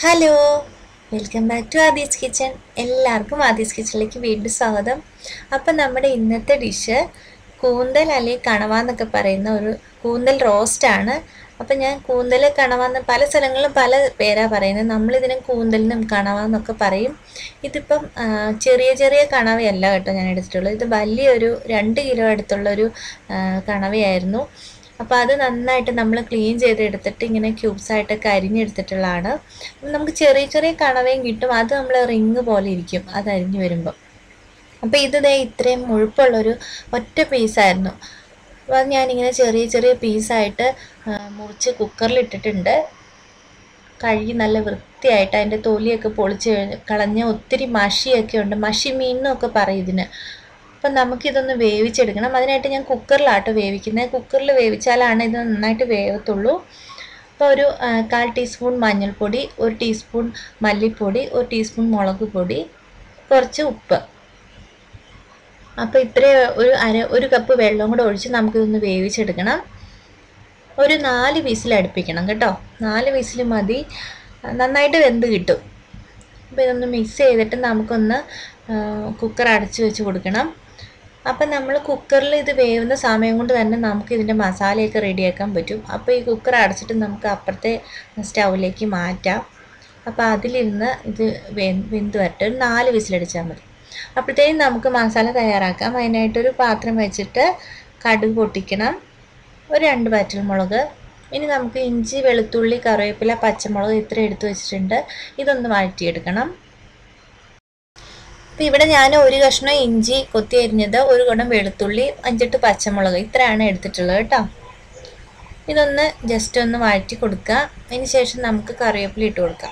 hello welcome back to Aadi's kitchen എല്ലാവർക്കും ആദീസ് കിച്ചണിലേക്ക് വീണ്ടും സ്വാഗതം അപ്പം നമ്മുടെ ഇന്നത്തെ ഡിഷ് കൂന്തൽ അല്ലെങ്കിൽ കണവ എന്നൊക്കെ പറയുന്ന ഒരു കൂന്തൽ റോസ്റ്റാണ് അപ്പം ഞാൻ കൂന്തൽ കണവ എന്ന് പല സ്ഥലങ്ങളിലും പല പേരാ പറയുന്നത് നമ്മളിതിനെ കൂന്തലിനും കണവ എന്നൊക്കെ പറയും ഇതിപ്പം ആ, ചെറിയ ചെറിയ കണവയല്ല കേട്ടോ ഞാൻ എടുത്തിട്ടുള്ളത് ഇത് വലിയൊരു രണ്ട് കിലോ അടുത്തുള്ളൊരു ആ, കണവയായിരുന്നു അപ്പോൾ അത് നന്നായിട്ട് നമ്മൾ ക്ലീൻ ചെയ്തെടുത്തിട്ട് ഇങ്ങനെ ക്യൂബ്സ് ആയിട്ടൊക്കെ അരിഞ്ഞെടുത്തിട്ടുള്ളതാണ് അപ്പം നമുക്ക് ചെറിയ ചെറിയ കണവയും കിട്ടും അത് നമ്മൾ റിങ് പോലെ ഇരിക്കും അത് അരിഞ്ഞു വരുമ്പോൾ അപ്പോൾ ഇത് ദേ ഇത്രയും മുഴുപ്പുള്ളൊരു ഒറ്റ പീസായിരുന്നു അപ്പോൾ അത് ഞാനിങ്ങനെ ചെറിയ ചെറിയ പീസായിട്ട് മുറിച്ച് കുക്കറിൽ ഇട്ടിട്ടുണ്ട് കഴുകി നല്ല വൃത്തിയായിട്ട് അതിൻ്റെ തൊലിയൊക്കെ പൊളിച്ച് കഴിഞ്ഞ് കളഞ്ഞ ഒത്തിരി മഷിയൊക്കെ ഉണ്ട് മഷി മീൻ എന്നൊക്കെ പറയും ഇതിന് അപ്പം നമുക്കിതൊന്ന് വേവിച്ചെടുക്കണം അതിനായിട്ട് ഞാൻ കുക്കറിലാട്ടോ വേവിക്കുന്നത് കുക്കറിൽ വേവിച്ചാലാണ് ഇത് നന്നായിട്ട് വേവത്തുള്ളൂ അപ്പോൾ ഒരു ആ, കാൽ ടീസ്പൂൺ മഞ്ഞൾപ്പൊടി ഒരു ടീസ്പൂൺ മല്ലിപ്പൊടി ഒരു ടീസ്പൂൺ മുളക് പൊടി കുറച്ച് ഉപ്പ് അപ്പോൾ ഇത്ര ഒരു അര ഒരു കപ്പ് വെള്ളം കൂടെ ഒഴിച്ച് നമുക്കിതൊന്ന് വേവിച്ചെടുക്കണം ഒരു നാല് വിസിൽ അടുപ്പിക്കണം കേട്ടോ നാല് വിസിൽ മതി നന്നായിട്ട് വെന്ത് കിട്ടും അപ്പോൾ ഇതൊന്ന് മിക്സ് ചെയ്തിട്ട് നമുക്കൊന്ന് കുക്കർ അടച്ച് വെച്ച് കൊടുക്കണം അപ്പം നമ്മൾ കുക്കറിൽ ഇത് വേവുന്ന സമയം കൊണ്ട് തന്നെ നമുക്ക് ഇതിൻ്റെ മസാലയൊക്കെ റെഡിയാക്കാൻ പറ്റും അപ്പോൾ ഈ കുക്കർ അടച്ചിട്ട് നമുക്ക് അപ്പുറത്തെ സ്റ്റൗവിലേക്ക് മാറ്റാം അപ്പോൾ അതിലിരുന്ന് ഇത് വെ വെന്ത് വരട്ടെ ഒരു നാല് വിസിലടിച്ചാൽ മതി അപ്പോഴത്തേക്കും നമുക്ക് മസാല തയ്യാറാക്കാം അതിനായിട്ടൊരു പാത്രം വെച്ചിട്ട് കടുക് പൊട്ടിക്കണം ഒരു രണ്ട് വറ്റൽമുളക് ഇനി നമുക്ക് ഇഞ്ചി വെളുത്തുള്ളി കറിവേപ്പില പച്ചമുളക് ഇത്ര എടുത്ത് വെച്ചിട്ടുണ്ട് ഇതൊന്ന് വഴറ്റിയെടുക്കണം അപ്പോൾ ഇവിടെ ഞാൻ ഒരു കഷ്ണം ഇഞ്ചി കൊത്തി അരിഞ്ഞത് ഒരു കുടം വെളുത്തുള്ളി അഞ്ചെട്ട് പച്ചമുളക് ഇത്രയാണ് എടുത്തിട്ടുള്ളത് കേട്ടോ ഇതൊന്ന് ജസ്റ്റ് ഒന്ന് വഴറ്റി കൊടുക്കുക അതിന് ശേഷം നമുക്ക് കറിവേപ്പില ഇട്ട് കൊടുക്കാം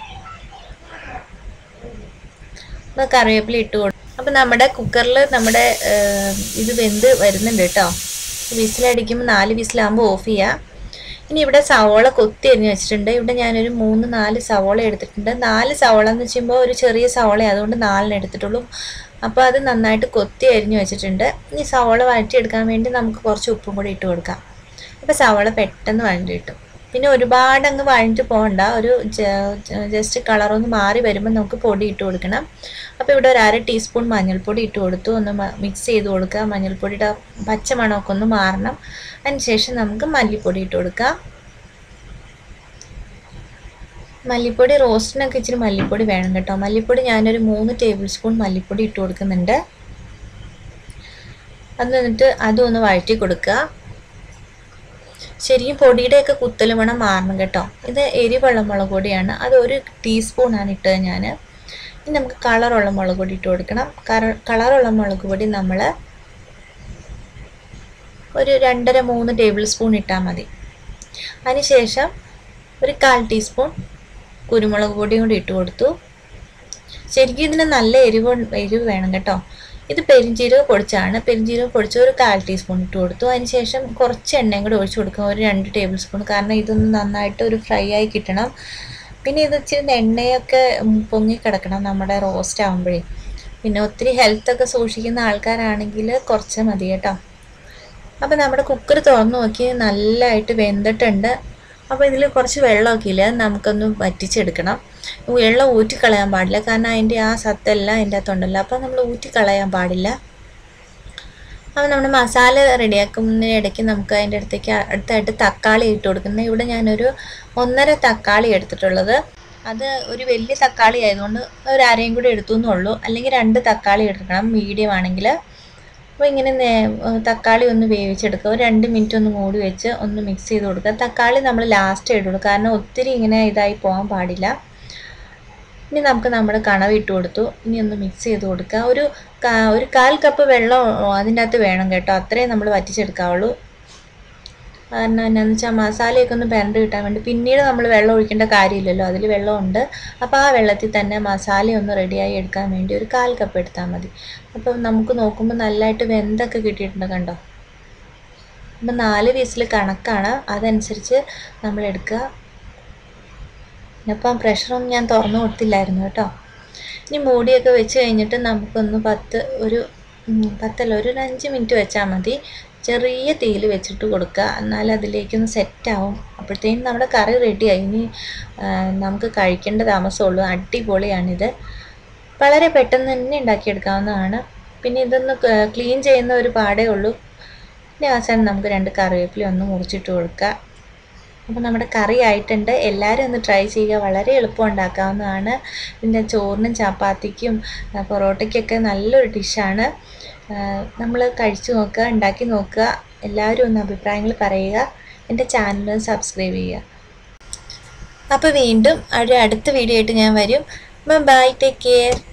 അപ്പോൾ കറിവേപ്പില ഇട്ട് കൊടുക്കും അപ്പോൾ നമ്മുടെ കുക്കറിൽ നമ്മുടെ ഏഹ്, ഇത് വെന്ത് വരുന്നുണ്ട് കേട്ടോ വിസിലടിക്കുമ്പോൾ നാല് വിസിലാകുമ്പോൾ ഓഫ് ചെയ്യുക ഇനി ഇവിടെ സവോള കൊത്തി അരിഞ്ഞ് വെച്ചിട്ടുണ്ട് ഇവിടെ ഞാനൊരു മൂന്ന് നാല് സവോള എടുത്തിട്ടുണ്ട് നാല് സവോള എന്ന് വെച്ചുമ്പോൾ ഒരു ചെറിയ സവോള അതുകൊണ്ട് നാലിന് എടുത്തിട്ടുള്ളൂ അപ്പോൾ അത് നന്നായിട്ട് കൊത്തി അരിഞ്ഞ് വെച്ചിട്ടുണ്ട് ഇനി സവോള വഴറ്റിയെടുക്കാൻ വേണ്ടി നമുക്ക് കുറച്ച് ഉപ്പും കൂടി ഇട്ട് കൊടുക്കാം അപ്പോൾ സവോള പെട്ടെന്ന് വഴണ്ടി കിട്ടും പിന്നെ ഒരുപാട് അങ്ങ് വഴഞ്ഞിട്ട് പോകണ്ട ഒരു ജസ്റ്റ് കളറൊന്ന് മാറി വരുമ്പോൾ നമുക്ക് പൊടി ഇട്ട് കൊടുക്കണം അപ്പോൾ ഇവിടെ ഒരു അര ടീസ്പൂൺ മഞ്ഞൾപ്പൊടി ഇട്ട് കൊടുത്തു ഒന്ന് മിക്സ് ചെയ്ത് കൊടുക്കുക മഞ്ഞൾപ്പൊടിയുടെ പച്ച മണമൊക്കെ ഒന്ന് മാറണം അതിനുശേഷം നമുക്ക് മല്ലിപ്പൊടി ഇട്ട് കൊടുക്കാം മല്ലിപ്പൊടി റോസ്റ്റിനൊക്കെ ഇച്ചിരി മല്ലിപ്പൊടി വേണം കേട്ടോ മല്ലിപ്പൊടി ഞാനൊരു മൂന്ന് ടേബിൾ സ്പൂൺ മല്ലിപ്പൊടി ഇട്ട് കൊടുക്കുന്നുണ്ട് അത് എന്നിട്ട് അതും ഒന്ന് വഴറ്റി കൊടുക്കുക ശരിക്കും പൊടിയുടെയൊക്കെ കുത്തൽ മണം മാറണം കേട്ടോ ഇത് എരിവുള്ള മുളക് പൊടിയാണ് അത് ഒരു ടീസ്പൂണാണ് ഇട്ടത് ഞാൻ ഇനി നമുക്ക് കളറുള്ള മുളക് പൊടി ഇട്ട് കൊടുക്കണം കറ- കളറുള്ള മുളക് പൊടി നമ്മൾ ഒരു രണ്ടര മൂന്ന് ടേബിൾ സ്പൂൺ ഇട്ടാൽ മതി അതിനുശേഷം ഒരു കാൽ ടീസ്പൂൺ കുരുമുളക് പൊടിയും കൂടി ഇട്ട് കൊടുത്തു ശരിക്കും ഇതിന് നല്ല എരിവ് എരിവ് വേണം കേട്ടോ ഇത് പെരിഞ്ചീരകം പൊടിച്ചാണ് പെരിഞ്ചീരകം പൊടിച്ച് ഒരു കാൽ ടീസ്പൂൺ ഇട്ട് കൊടുത്തു അതിനുശേഷം കുറച്ച് എണ്ണയും കൂടി ഒഴിച്ച് കൊടുക്കുക ഒരു രണ്ട് ടേബിൾ സ്പൂൺ കാരണം ഇതൊന്ന് നന്നായിട്ട് ഒരു ഫ്രൈ ആയി കിട്ടണം പിന്നെ ഇത് ഇച്ചിരി എണ്ണയൊക്കെ ഉം, പൊങ്ങി കിടക്കണം നമ്മുടെ റോസ്റ്റ് ആകുമ്പോഴേ പിന്നെ ഒത്തിരി ഹെൽത്തൊക്കെ സൂക്ഷിക്കുന്ന ആൾക്കാരാണെങ്കിൽ കുറച്ച് മതി കേട്ടോ അപ്പോൾ നമ്മുടെ കുക്കർ തുറന്ന് നോക്കി നല്ലതായിട്ട് വെന്തിട്ടുണ്ട് അപ്പോൾ ഇതിൽ കുറച്ച് വെള്ളമൊക്കെ ഇല്ല അത് നമുക്കൊന്ന് വറ്റിച്ചെടുക്കണം വെള്ളം ഊറ്റിക്കളയാൻ പാടില്ല കാരണം അതിൻ്റെ ആ സത്തെല്ലാം അതിൻ്റെ അകത്തുണ്ടല്ലോ അപ്പോൾ നമ്മൾ ഊറ്റിക്കളയാൻ പാടില്ല അപ്പോൾ നമ്മുടെ മസാല റെഡിയാക്കുന്നതിനിടയ്ക്ക് നമുക്ക് അതിൻ്റെ അടുത്തേക്ക് അടുത്തായിട്ട് തക്കാളി ഇട്ട് കൊടുക്കുന്നത് ഇവിടെ ഞാനൊരു ഒന്നര തക്കാളി എടുത്തിട്ടുള്ളത് അത് ഒരു വലിയ തക്കാളി ആയതുകൊണ്ട് ഒരു അരയും കൂടി എടുത്തു എന്നുള്ളൂ അല്ലെങ്കിൽ രണ്ട് തക്കാളി എടുക്കണം മീഡിയം ആണെങ്കിൽ അപ്പോൾ ഇങ്ങനെ നേ- തക്കാളി ഒന്ന് വേവിച്ചെടുക്കുക ഒരു രണ്ട് മിനിറ്റ് ഒന്ന് മൂടി വെച്ച് ഒന്ന് മിക്സ് ചെയ്ത് കൊടുക്കുക തക്കാളി നമ്മൾ ലാസ്റ്റ് ഇടുള്ളൂ കാരണം ഒത്തിരി ഇങ്ങനെ ഇതായി പോകാൻ പാടില്ല ഇനി നമുക്ക് നമ്മുടെ കണവ് ഇട്ട് കൊടുത്തു ഇനി ഒന്ന് മിക്സ് ചെയ്ത് കൊടുക്കുക ഒരു കാ- ഒരു കാൽ കപ്പ് വെള്ളം അതിൻ്റെ അകത്ത് വേണം കേട്ടോ അത്രയും നമ്മൾ വറ്റിച്ചെടുക്കാവുള്ളൂ കാരണം എന്നാന്ന് വെച്ചാൽ മസാലയൊക്കെ ഒന്ന് പെരണ്ട് കിട്ടാൻ വേണ്ടി പിന്നീട് നമ്മൾ വെള്ളം ഒഴിക്കേണ്ട കാര്യമില്ലല്ലോ അതിൽ വെള്ളമുണ്ട് അപ്പോൾ ആ വെള്ളത്തിൽ തന്നെ മസാല ഒന്ന് റെഡിയായി എടുക്കാൻ വേണ്ടി ഒരു കാൽ കപ്പ് എടുത്താൽ മതി അപ്പം നമുക്ക് നോക്കുമ്പോൾ നല്ലതായിട്ട് വെന്തൊക്കെ കിട്ടിയിട്ടുണ്ട് കണ്ടോ അപ്പം നാല് വിസിൽ കണക്കാണ് അതനുസരിച്ച് നമ്മൾ എടുക്കുക അപ്പം പ്രഷറൊന്നും ഞാൻ തുറന്നു കൊടുത്തില്ലായിരുന്നു കേട്ടോ ഇനി മൂടിയൊക്കെ വെച്ച് കഴിഞ്ഞിട്ട് നമുക്കൊന്ന് പത്ത് ഒരു ഉം, പത്തല്ല ഒരു അഞ്ച് മിനിറ്റ് വെച്ചാൽ മതി ചെറിയ തീയിൽ വെച്ചിട്ട് കൊടുക്കുക എന്നാൽ അതിലേക്കൊന്ന് സെറ്റാവും അപ്പോഴത്തേനും നമ്മുടെ കറി റെഡിയായി ഇനി ആ, നമുക്ക് കഴിക്കേണ്ട താമസമുള്ളൂ അടിപൊളിയാണിത് വളരെ പെട്ടെന്ന് തന്നെ ഉണ്ടാക്കിയെടുക്കാവുന്നതാണ് പിന്നെ ഇതൊന്ന് ക്ലീൻ ചെയ്യുന്ന ഒരു പാടേ ഉള്ളൂ പിന്നെ അവസാനം നമുക്ക് രണ്ട് കറിവേപ്പില ഒന്ന് മുറിച്ചിട്ട് കൊടുക്കുക അപ്പോൾ നമ്മുടെ കറി ആയിട്ടുണ്ട് എല്ലാവരും ഒന്ന് ട്രൈ ചെയ്യുക വളരെ എളുപ്പം ഉണ്ടാക്കാവുന്നതാണ് പിന്നെ ചോറിനും ചപ്പാത്തിക്കും ആ, പൊറോട്ടയ്ക്കൊക്കെ നല്ലൊരു ഡിഷാണ് നമ്മൾ കഴിച്ചു നോക്കുക ഉണ്ടാക്കി നോക്കുക എല്ലാവരും ഒന്ന് അഭിപ്രായങ്ങൾ പറയുക എൻ്റെ ചാനൽ സബ്സ്ക്രൈബ് ചെയ്യുക അപ്പോൾ വീണ്ടും ഒരു അടുത്ത വീഡിയോ ആയിട്ട് ഞാൻ വരും ബൈ ടേക്ക് കെയർ